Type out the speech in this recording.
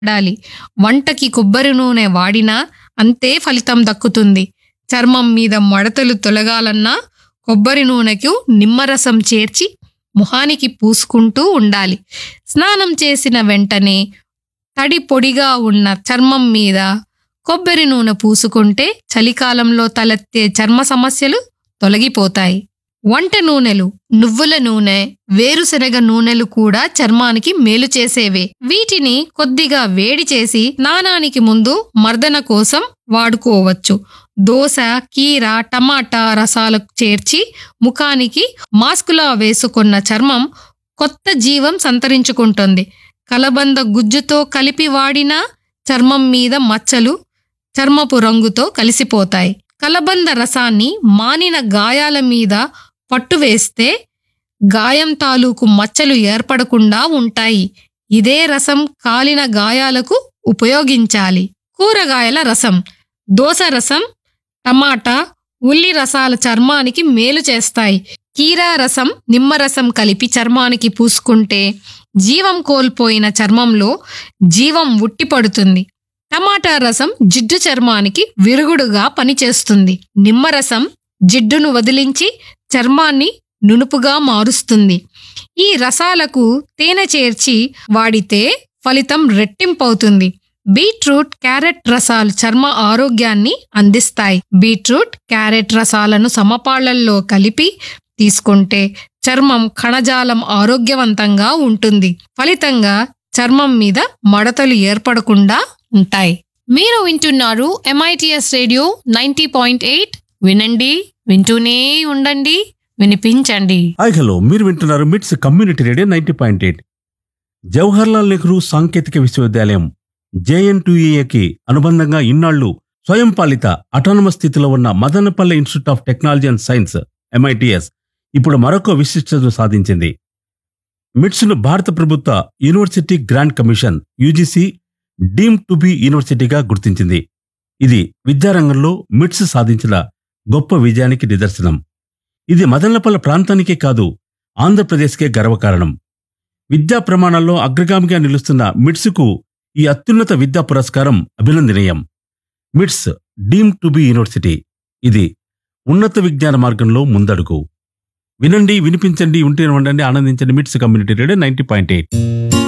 వాడాలి వంటకి కొబ్బరి నూనె వాడినా అంతే ఫలితం దక్కుతుంది చర్మం మీద మడతలు తొలగాలన్నా కొబ్బరి నూనెకు నిమ్మరసం చేర్చి ముఖానికి పూసుకుంటూ ఉండాలి స్నానం చేసిన వెంటనే తడి పొడిగా ఉన్న చర్మం మీద కొబ్బరి నూనె పూసుకుంటే చలికాలంలో తలెత్తే చర్మ సమస్యలు తొలగిపోతాయి వంట నూనెలు నువ్వుల నూనె వేరుశనగ నూనెలు కూడా చర్మానికి మేలు చేసేవే వీటిని కొద్దిగా వేడి చేసి స్నానానికి ముందు మర్దన కోసం వాడుకోవచ్చు దోస కీర టమాటా రసాలకు చేర్చి ముఖానికి మాస్కులా వేసుకున్న చర్మం కొత్త జీవం సంతరించుకుంటుంది కలబంద గుజ్జుతో కలిపి వాడిన చర్మం మీద మచ్చలు చర్మపు రంగుతో కలిసిపోతాయి కలబంద రసాన్ని మానిన గాయాల మీద పట్టు వేస్తే గాయం తాలూకు మచ్చలు ఏర్పడకుండా ఉంటాయి ఇదే రసం కాలిన గాయాలకు ఉపయోగించాలి కూరగాయల రసం దోస రసం టమాటా ఉల్లి రసాల చర్మానికి మేలు చేస్తాయి కీరా రసం నిమ్మరసం కలిపి చర్మానికి పూసుకుంటే జీవం కోల్పోయిన చర్మంలో జీవం ఉట్టిపడుతుంది టమాటా రసం జిడ్డు చర్మానికి విరుగుడుగా పనిచేస్తుంది నిమ్మరసం జిడ్డును వదిలించి చర్మాన్ని నునుపుగా మారుస్తుంది ఈ రసాలకు తేనె చేర్చి వాడితే ఫలితం రెట్టింపవుతుంది బీట్రూట్ క్యారెట్ రసాలు చర్మ ఆరోగ్యాన్ని అందిస్తాయి బీట్రూట్ క్యారెట్ రసాలను సమపాళ్లల్లో కలిపి తీసుకుంటే చర్మం కణజాలం ఆరోగ్యవంతంగా ఉంటుంది ఫలితంగా చర్మం మీద మడతలు ఏర్పడకుండా ఉంటాయి మీరు వింటున్నారు MITS radio ninety point eight వినండి వింటూనే ఉండండి వినిపించండి హాయ్ హలో మీరు వింటున్నారు MITS community radio ninety point eight Jawaharlal Nehru సాంకేతిక విశ్వవిద్యాలయం జేఎన్టీఏకి అనుబంధంగా ఇన్నాళ్లు స్వయం పాలిత అటానమస్ స్థితిలో ఉన్న Madanapalle institute of technology and science MITS ఇప్పుడు మరొక విశిష్టతను సాధించింది మిట్స్ను భారత ప్రభుత్వ university grant commission UGC deem to be యూనివర్సిటీగా గుర్తించింది ఇది విద్యారంగంలో మిట్స్ సాధించిన గొప్ప విజయానికి నిదర్శనం ఇది మదనపల్లె ప్రాంతానికే కాదు ఆంధ్రప్రదేశ్కే గర్వకారణం విద్యా ప్రమాణాల్లో అగ్రగామిగా నిలుస్తున్న మిట్స్కు ఈ అత్యున్నత విద్యా పురస్కారం అభినందనీయం మిట్స్ డీమ్ టు బి యూనివర్సిటీ ఇది ఉన్నత విజ్ఞాన మార్గంలో ముందడుగు వినండి వినిపించండి ఉంటే ఉండండి ఆనందించండి MITS community radio ninety point eight